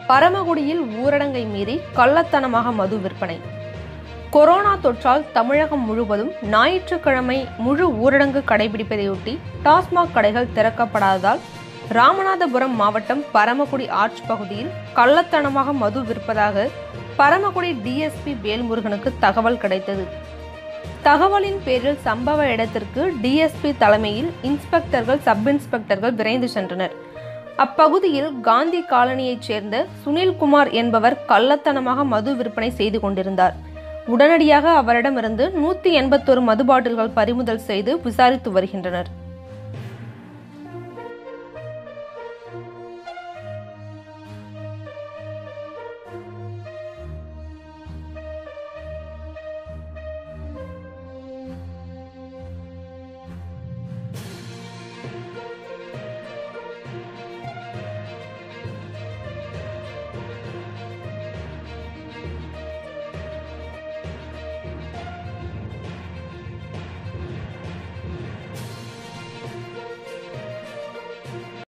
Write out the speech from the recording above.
பரமக்குடியில் ஊரடங்கை மீறி கள்ளத்தனமாக மது விற்பனை கொரோனா தொற்றால் தமிழகம் முழுவதும் ஞாயிற்றுக்கிழமை முழு ஊரடங்கு கடைபிடிப்பதையொட்டி டாஸ்மாக் கடைகள் திறக்கப்படாததால் ராமநாதபுரம் மாவட்டம் பரமக்குடி ஆர்ச் பகுதியில் கள்ளத்தனமாக மது விற்பதாக பரமக்குடி டிஎஸ்பி வேல்முருகனுக்கு தகவல் கிடைத்தது தகவலின் பேரில் சம்பவ இடத்திற்கு டிஎஸ்பி தலைமையில் இன்ஸ்பெக்டர்கள் சப் இன்ஸ்பெக்டர்கள் விரைந்து சென்றனர் அப்பகுதியில் காந்தி காலனியைச் சேர்ந்த சுனில்குமார் என்பவர் கள்ளத்தனமாக மது விற்பனை செய்து கொண்டிருந்தார் உடனடியாக அவரிடமிருந்து நூற்றி எண்பத்தொரு மது பாட்டில்கள் பறிமுதல் செய்து விசாரித்து வருகின்றனர்